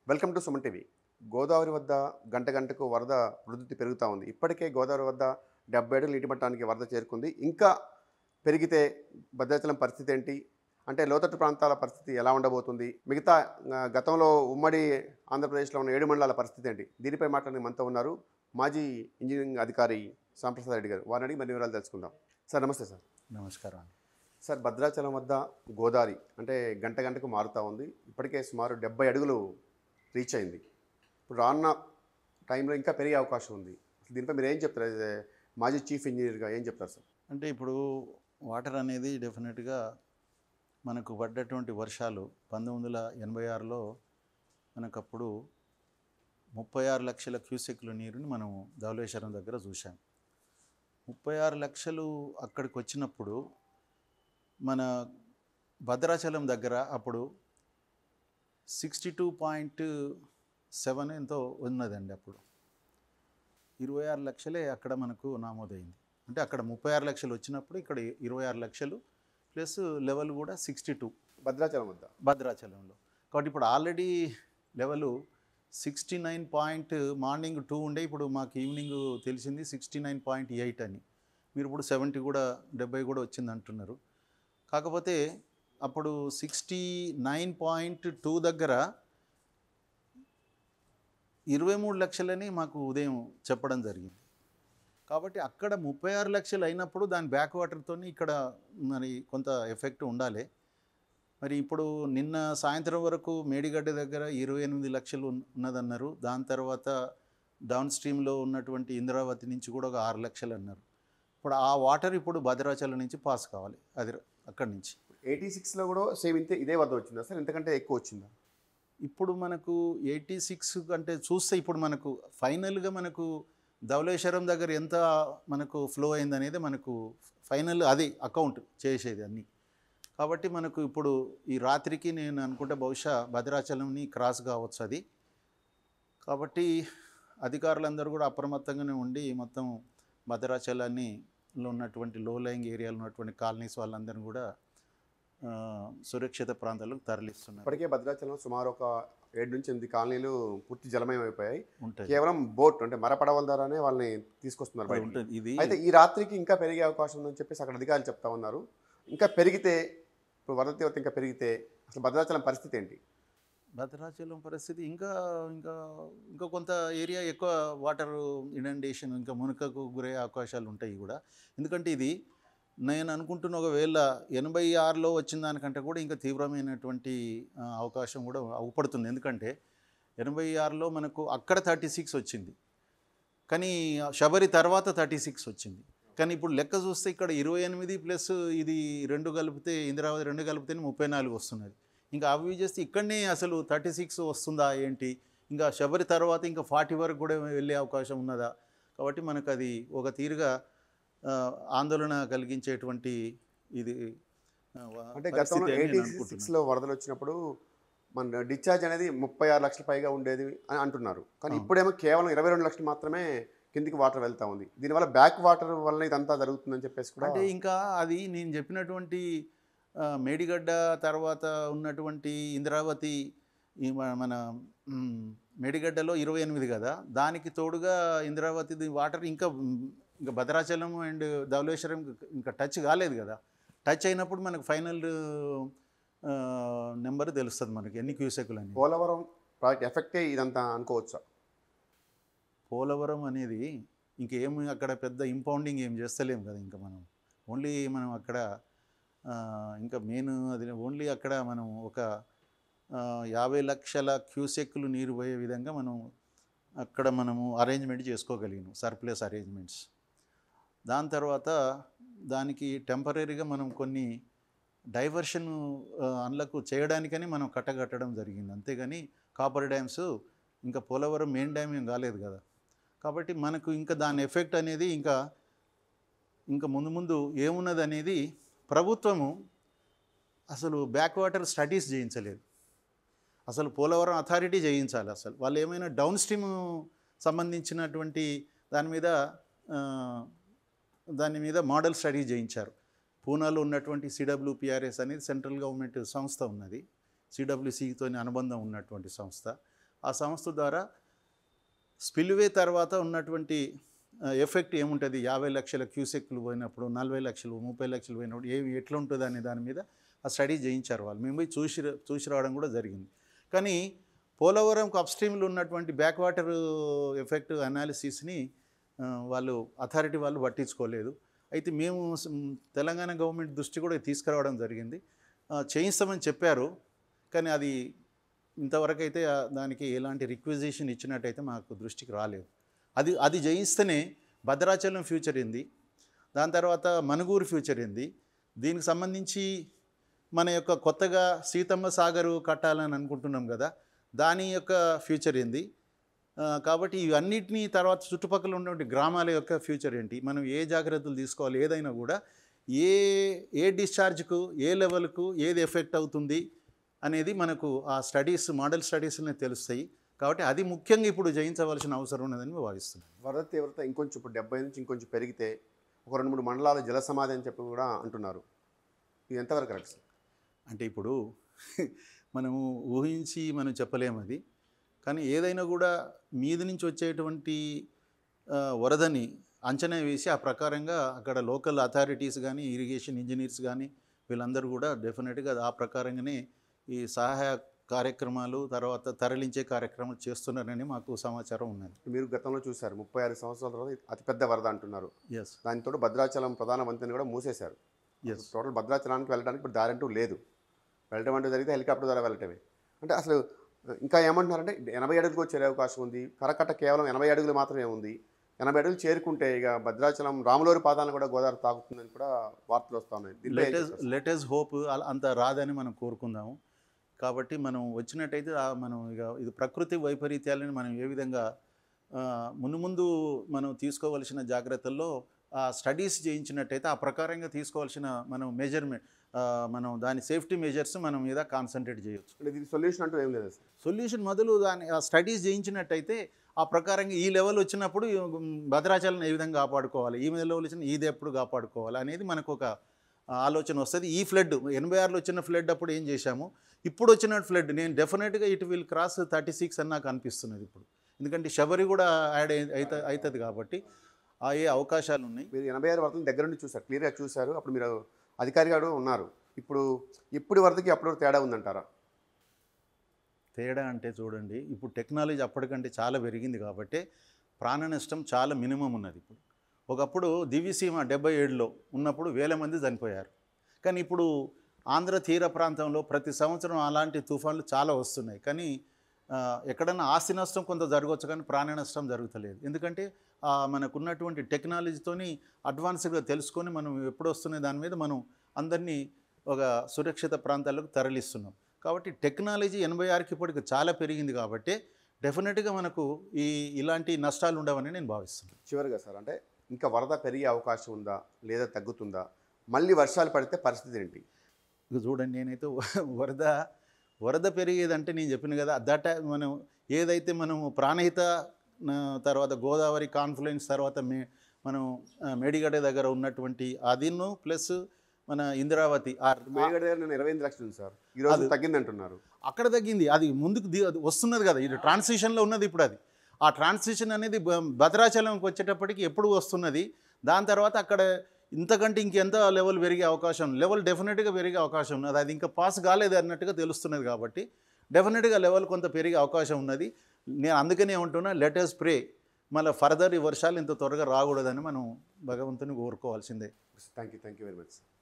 Welcome to Suman TV Godavari వద్ద గంట గంటకు వరద ఉధృతి పెరుగుతూ ఉంది ఇప్పటికే గోదావరి వద్ద డెబ్బై అడుగుల నీటి మట్టానికి వరద చేరుకుంది ఇంకా పెరిగితే భద్రాచలం పరిస్థితి ఏంటి అంటే లోతట్టు ప్రాంతాల పరిస్థితి ఎలా ఉండబోతుంది మిగతా ఆ, గతంలో ఉమ్మడి ఆంధ్రప్రదేశ్లో ఉన్న ఏడు మండలాల పరిస్థితి ఏంటి దీనిపై మాట్లాడిన మనతో ఉన్నారు మాజీ ఇంజనీరింగ్ అధికారి సాంప్రసాద్ రెడ్డి గారు వారిని అడిగి మరిన్ని వివరాలు తెలుసుకుందాం సార్ నమస్తే సార్ నమస్కారం అండి సార్ భద్రాచలం వద్ద గోదావరి అంటే గంట గంటకు మారుతూ ఉంది ఇప్పటికే సుమారు డెబ్బై అడుగులు రీచ్ అయింది ఇప్పుడు రానున్న టైంలో ఇంకా పెరిగే అవకాశం ఉంది అసలు దీనిపై మీరు ఏం చెప్తారు యాజ్ ఏ మాజీ చీఫ్ ఇంజనీర్గా ఏం చెప్తారు సార్ అంటే ఇప్పుడు వాటర్ అనేది డెఫినెట్గా మనకు పడ్డటువంటి వర్షాలు పంతొమ్మిది వందల ఎనభై ఆరులో మనకు అప్పుడు ముప్పై ఆరు లక్షల క్యూసెక్ల నీరుని మనం ధవళేశ్వరం దగ్గర చూసాం ముప్పై ఆరు లక్షలు అక్కడికి వచ్చినప్పుడు మన భద్రాచలం దగ్గర అప్పుడు సిక్స్టీ టూ పాయింట్ సెవెన్ ఎంతో ఉన్నదండి అప్పుడు ఇరవై ఆరు లక్షలే అక్కడ మనకు నమోదైంది అంటే అక్కడ ముప్పై ఆరు లక్షలు వచ్చినప్పుడు ఇక్కడ ఇరవై ఆరు లక్షలు ప్లస్ లెవెల్ కూడా సిక్స్టీ టూ భద్రాచలం వద్ద భద్రాచలంలో కాబట్టి ఇప్పుడు already level sixty nine point morning two ఉండే ఇప్పుడు మాకు ఈవినింగ్ తెలిసింది సిక్స్టీ నైన్ పాయింట్ ఎయిట్ అని మీరు ఇప్పుడు సెవెంటీ కూడా డెబ్బై కూడా వచ్చింది అంటున్నారు కాకపోతే అప్పుడు సిక్స్టీ నైన్ పాయింట్ టూ దగ్గర ఇరవై మూడు లక్షలని మాకు ఉదయం చెప్పడం జరిగింది కాబట్టి అక్కడ ముప్పై ఆరు లక్షలు అయినప్పుడు దాని బ్యాక్ వాటర్తో ఇక్కడ మరి కొంత ఎఫెక్ట్ ఉండాలి మరి ఇప్పుడు నిన్న సాయంత్రం వరకు మేడిగడ్డ దగ్గర ఇరవై ఎనిమిది లక్షలు ఉన్న- ఉన్నదన్నారు దాని తర్వాత డౌన్ స్ట్రీమ్లో ఉన్నటువంటి ఇంద్రావతి నుంచి కూడా ఒక ఆరు లక్షలు అన్నారు ఇప్పుడు ఆ వాటర్ ఇప్పుడు భద్రాచలం నుంచి పాస్ కావాలి అది అక్కడి నుంచి ఎయిటీ సిక్స్లో కూడా సేమ్ ఇంతే ఇదే వద్ద వచ్చిందా సార్ ఇంతకంటే ఎక్కువ వచ్చిందా ఇప్పుడు మనకు ఎయిటీ సిక్స్ అంటే చూస్తే ఇప్పుడు మనకు ఫైనల్గా మనకు ధవళేశ్వరం దగ్గర ఎంత మనకు ఫ్లో అయిందనేది మనకు ఫైనల్ అది అకౌంట్ చేసేది అన్నీ కాబట్టి మనకు ఇప్పుడు ఈ రాత్రికి నేను అనుకుంటే బహుశా భద్రాచలంని క్రాస్ కావచ్చు అది కాబట్టి అధికారులందరూ కూడా అప్రమత్తంగానే ఉండి మొత్తం భద్రాచలాన్ని లో ఉన్నటువంటి లో లయింగ్ ఏరియాలో ఉన్నటువంటి కాలనీస్ వాళ్ళందరినీ కూడా ఆ, సురక్షిత ప్రాంతాలకు తరలిస్తున్నారు ఇప్పటికే భద్రాచలం సుమారు ఒక ఏడు నుంచి ఎనిమిది కాలనీలు పూర్తి జలమయం అయిపోయాయి ఉంటుంది కేవలం బోట్ అంటే మరపడవల ద్వారానే వాళ్ళని తీసుకొస్తున్నారు బయటికి. ఉంటుంది ఇది అయితే ఈ రాత్రికి ఇంకా పెరిగే అవకాశం ఉందని చెప్పేసి అక్కడ అధికారులు చెప్తా ఉన్నారు ఇంకా పెరిగితే ఇప్పుడు వరద తీవ్రత ఇంకా పెరిగితే అసలు భద్రాచలం పరిస్థితి ఏంటి భద్రాచలం పరిస్థితి ఇంకా ఇంకా ఇంకా కొంత ఏరియా ఎక్కువ వాటర్ ఇనండేషన్ ఇంకా మునకకు గురయ్యే అవకాశాలు ఉంటాయి కూడా ఎందుకంటే ఇది నేను అనుకుంటున్న ఒకవేళ ఎనభై ఆరులో వచ్చిన దానికంటే కూడా ఇంకా తీవ్రమైనటువంటి ఆ, అవకాశం కూడా అవపడుతుంది ఎందుకంటే ఎనభై ఆరులో మనకు అక్కడ థర్టీ సిక్స్ వచ్చింది కానీ శబరి తర్వాత థర్టీ సిక్స్ వచ్చింది కానీ ఇప్పుడు లెక్క చూస్తే ఇక్కడ ఇరవై ఎనిమిది ప్లస్ ఇది రెండు కలిపితే ఇందిరావతి రెండు కలిపితే ముప్పై నాలుగు వస్తున్నది ఇంకా అవి చేస్తే ఇక్కడనే అసలు థర్టీ సిక్స్ వస్తుందా ఏంటి ఇంకా శబరి తర్వాత ఇంకా ఫార్టీ వరకు కూడా వెళ్ళే అవకాశం ఉన్నదా కాబట్టి మనకు అది ఒక తీరుగా ఆ, ఆందోళన కలిగించేటువంటి ఇది ఆ, వ- అంటే పరిస్థితి గతంలో అని నేను ఎయిటీ అనుకుంటున్నాను. సిక్స్లో వరదలు వచ్చినప్పుడు మన డిశ్చార్జ్ అనేది ముప్పై ఆరు లక్షల పైగా ఉండేది అని అంటున్నారు కానీ అవును. ఇప్పుడేమో కేవలం ఇరవై రెండు లక్షలు మాత్రమే కిందికి వాటర్ వెళ్తా ఉంది దీనివల్ల బ్యాక్ వాటర్ వల్ల ఇదంతా జరుగుతుందని చెప్పేసి కూడా అంటే ఇంకా అది నేను చెప్పినటువంటి ఆ, మేడిగడ్డ తర్వాత ఉన్నటువంటి ఇంద్రావతి ఈ మన- మన మ్, మేడిగడ్డలో ఇరవై ఎనిమిది కదా దానికి తోడుగా ఇంద్రావతి వాటర్ ఇంకా మ్, ఇంకా భద్రాచలం అండ్ ధవళేశ్వరం ఇంకా టచ్ కాలేదు కదా టచ్ అయినప్పుడు మనకు ఫైనల్ నెంబర్ తెలుస్తుంది మనకి ఎన్ని క్యూసెక్లు అని పోలవరం ప్రాజెక్ట్ ఎఫెక్టే ఇదంతా అనుకోవచ్చా పోలవరం అనేది ఇంకేం అక్కడ పెద్ద ఇంపౌండింగ్ ఏం చేస్తలేం కదా ఇంకా మనం ఓన్లీ మనం అక్కడ ఆ, ఇంకా మెయిన్ అది ఓన్లీ అక్కడ మనం ఒక ఆ, యాభై లక్షల క్యూసెక్లు నీరు పోయే విధంగా మనం అక్కడ మనము అరేంజ్మెంట్ చేసుకోగలిగినాం సర్ప్లస్ అరేంజ్మెంట్స్ దాని తర్వాత దానికి టెంపరీగా మనం కొన్ని డైవర్షన్ అందులకు చేయడానికని మనం కట్టగట్టడం జరిగింది అంతేగాని కాపర్ డ్యామ్స్ ఇంకా పోలవరం మెయిన్ డ్యామ్ ఏం కాలేదు కదా కాబట్టి మనకు ఇంకా దాని ఎఫెక్ట్ అనేది ఇంకా ఇంకా ముందు ముందు ఏమున్నది అనేది ప్రభుత్వము అసలు బ్యాక్ వాటర్ స్టడీస్ చేయించలేదు అసలు పోలవరం అథారిటీ చేయించాలి అసలు వాళ్ళు ఏమైనా డౌన్ స్ట్రీమ్ సంబంధించినటువంటి దాని మీద ఆ, దాని మీద మోడల్ స్టడీ చేయించారు పూనాలో ఉన్నటువంటి సిడబ్ల్యూపిఆర్ఎస్ అనేది సెంట్రల్ గవర్నమెంట్ సంస్థ ఉన్నది సిడబ్ల్యూసితో అనుబంధం ఉన్నటువంటి సంస్థ ఆ సంస్థ ద్వారా స్పిల్వే తర్వాత ఉన్నటువంటి ఆ, ఎఫెక్ట్ ఏముంటుంది యాభై లక్షల క్యూసెక్లు పోయినప్పుడు నలభై లక్షలు ముప్పై లక్షలు పోయినప్పుడు ఏమి ఎట్లా ఉంటుంది అనే దాని మీద ఆ స్టడీ చేయించారు వాళ్ళు మేము పోయి చూసి ర- చూసి రావడం కూడా జరిగింది కానీ పోలవరంకు అప్స్ట్రీమ్లో ఉన్నటువంటి బ్యాక్ వాటర్ ఎఫెక్ట్ అనాలిసిస్ని ఆ, వాళ్ళు అథారిటీ వాళ్ళు పట్టించుకోలేదు అయితే మేము స్- తెలంగాణ గవర్నమెంట్ దృష్టి కూడా తీసుకురావడం జరిగింది ఆ, చేయిస్తామని చెప్పారు కానీ అది ఇంతవరకు అయితే ఆ దానికి ఎలాంటి రిక్విజిషన్ ఇచ్చినట్టయితే మాకు దృష్టికి రాలేదు అది అది జయిస్తేనే భద్రాచలం ఫ్యూచర్ ఏంది దాని తర్వాత మనుగూరు ఫ్యూచర్ ఏంది దీనికి సంబంధించి మన యొక్క కొత్తగా సీతమ్మ సాగరు కట్టాలని అనుకుంటున్నాం కదా దాని యొక్క ఫ్యూచర్ ఏంది ఆ, కాబట్టి ఇవన్నిటినీ తర్వాత చుట్టుపక్కల ఉన్నటువంటి గ్రామాల యొక్క ఫ్యూచర్ ఏంటి మనం ఏ జాగ్రత్తలు తీసుకోవాలి ఏదైనా కూడా ఏ ఏ డిశ్చార్జ్కు ఏ లెవెల్కు ఏది ఎఫెక్ట్ అవుతుంది అనేది మనకు ఆ స్టడీస్ మోడల్ స్టడీస్లోనే తెలుస్తాయి కాబట్టి అది ముఖ్యంగా ఇప్పుడు జయించవలసిన అవసరం ఉన్నదని మేము భావిస్తున్నాం వరద తీవ్రత ఇంకొంచెం ఇప్పుడు డెబ్బై నుంచి ఇంకొంచెం పెరిగితే ఒక రెండు మూడు మండలాలు జల సమాధి అని చెప్పి కూడా అంటున్నారు ఇది ఎంతవరకు కరెక్ట్ సార్ అంటే ఇప్పుడు మనము ఊహించి మనం చెప్పలేము అది కానీ ఏదైనా కూడా మీద నుంచి వచ్చేటువంటి ఆ, వరదని అంచనా వేసి ఆ ప్రకారంగా అక్కడ లోకల్ అథారిటీస్ కానీ ఇరిగేషన్ ఇంజనీర్స్ కానీ వీళ్ళందరూ కూడా డెఫినెట్గా ఆ ప్రకారంగానే ఈ సహాయ కార్యక్రమాలు తర్వాత తరలించే కార్యక్రమాలు చేస్తున్నారని మాకు సమాచారం ఉన్నది మీరు గతంలో చూశారు ముప్పై ఆరు సంవత్సరాల తర్వాత ఇది అతిపెద్ద వరద అంటున్నారు ఎస్ దానితో భద్రాచలం ప్రధాన వంతెన కూడా మూసేశారు ఎస్ టోటల్ భద్రాచలానికి వెళ్ళడానికి ఇప్పుడు దారి అంటూ లేదు వెళ్ళడం అంటూ జరిగితే హెలికాప్టర్ ద్వారా వెళ్ళటమే అంటే అసలు ఇంకా ఏమంటున్నారంటే ఎనభై అడుగులకు వచ్చే అవకాశం ఉంది కరకట్ట కేవలం ఎనభై అడుగులు మాత్రమే ఉంది ఎనభై అడుగులు చేరుకుంటే ఇక భద్రాచలం రాములూరి పాదాలను కూడా గోదావరి తాకుతుందని కూడా వార్తలు వస్తూ ఉన్నాయి దీనిపై ఏం లెటెస్ చెప్తారు? లెటెస్ హోప్ అంత రాదని మనం కోరుకుందాము కాబట్టి మనం వచ్చినట్టయితే ఆ మనం ఇక ఇది ప్రకృతి వైపరీత్యాలని మనం ఏ విధంగా ఆ, ముందు ముందు మనం తీసుకోవలసిన జాగ్రత్తల్లో ఆ స్టడీస్ చేయించినట్టయితే ఆ ప్రకారంగా తీసుకోవాల్సిన మనం మెజర్మెంట్ మనం దాని సేఫ్టీ మెజర్స్ మనం మీద కాన్సన్ట్రేట్ చేయొచ్చు అంటే దీనికి సొల్యూషన్ అంటూ ఏం లేదు సార్ సొల్యూషన్ మొదలు దాని ఆ స్టడీస్ చేయించినట్టయితే ఆ ప్రకారంగా ఈ లెవెల్ వచ్చినప్పుడు ఈ, ఉమ్, భద్రాచలం ఏ విధంగా కాపాడుకోవాలి ఈ లెవెల్ వచ్చిన ఇది ఎప్పుడు కాపాడుకోవాలి అనేది మనకు ఒక ఆ, ఆలోచన వస్తుంది ఈ ఫ్లడ్ ఎనభై ఆరులో వచ్చిన ఫ్లడ్ అప్పుడు ఏం చేశాము ఇప్పుడు వచ్చిన ఫ్లడ్ నేను డెఫినెట్గా it will cross thirty six అని నాకు అనిపిస్తున్నది ఇప్పుడు ఎందుకంటే శబరి కూడా యాడ్ అయితే అవుతుంది కాబట్టి ఆ ఏ అవకాశాలు ఉన్నాయి మీరు ఎనభై ఆరు వరదలు దగ్గర నుండి చూసారు క్లియర్గా చూశారు అప్పుడు మీరు అధికారిగా కూడా ఉన్నారు ఇప్పుడు ఇప్పుడు వరదకి అప్పుడు తేడా ఉందంటారా తేడా అంటే చూడండి ఇప్పుడు టెక్నాలజీ అప్పటికంటే చాలా పెరిగింది కాబట్టి ప్రాణ నష్టం చాలా మినిమం ఉన్నది ఇప్పుడు ఒకప్పుడు దివిసీమ డెబ్బై ఏడులో ఉన్నప్పుడు వేల మంది చనిపోయారు కానీ ఇప్పుడు ఆంధ్ర తీర ప్రాంతంలో ప్రతి సంవత్సరం అలాంటి తుఫాన్లు చాలా వస్తున్నాయి కానీ ఆ, ఎక్కడన్నా ఆస్తి నష్టం కొంత జరగవచ్చు కానీ ప్రాణ నష్టం జరుగుతలేదు ఎందుకంటే ఆ, మనకున్నటువంటి టెక్నాలజీతోని అడ్వాన్స్డ్గా తెలుసుకొని మనం ఎప్పుడు వస్తున్న దాని మీద మనం అందరినీ ఒక సురక్షిత ప్రాంతాలకు తరలిస్తున్నాం కాబట్టి టెక్నాలజీ ఎనభై ఆరుకి ఇప్పటికి చాలా పెరిగింది కాబట్టి డెఫినెట్గా మనకు ఈ ఇలాంటి నష్టాలు ఉండవని నేను భావిస్తున్నాను చివరిగా సార్ అంటే ఇంకా వరద పెరిగే అవకాశం ఉందా లేదా తగ్గుతుందా మళ్ళీ వర్షాలు పడితే పరిస్థితి ఏంటి ఇక చూడండి నేనైతే వరద వరద పెరిగేదంటే నేను చెప్పిన కదా దట్ మనం ఏదైతే మనం ప్రాణహిత ఆ, తర్వాత గోదావరి కాన్ఫ్లుయెన్స్ తర్వాత మే మనం ఆ, మేడిగడ్డ దగ్గర ఉన్నటువంటి అదిను ప్లస్ మన ఇంద్రావతి ఆ మేడిగడ్డ దగ్గర నేను ఇరవై ఎనిమిది లక్షలు ఉంది సార్ ఈ రోజు అది- తగ్గింది అంటున్నారు అక్కడ తగ్గింది అది ముందుకు ది- అది వస్తున్నది కదా ఇది ట్రాన్సిషన్లో ఉన్నది ఇప్పుడు అది ఆ ట్రాన్సిషన్ అనేది బ- భద్రాచలంకి వచ్చేటప్పటికి ఎప్పుడు వస్తున్నది దాని తర్వాత అక్కడ ఇంతకంటే ఇంకెంత లెవెల్ పెరిగే అవకాశం లెవెల్ డెఫినెట్గా పెరిగే అవకాశం ఉన్నది అది ఇంకా పాస్ కాలేదు అన్నట్టుగా తెలుస్తున్నది కాబట్టి డెఫినెట్గా లెవెల్ కొంత పెరిగే అవకాశం ఉన్నది నేను అందుకనే ఉంటున్నా లెటెస్ట్ ప్రే మళ్ళీ ఫర్దర్ ఈ వర్షాలు ఇంత త్వరగా రాకూడదని మనం భగవంతుని కోరుకోవాల్సిందే thank you thank you very much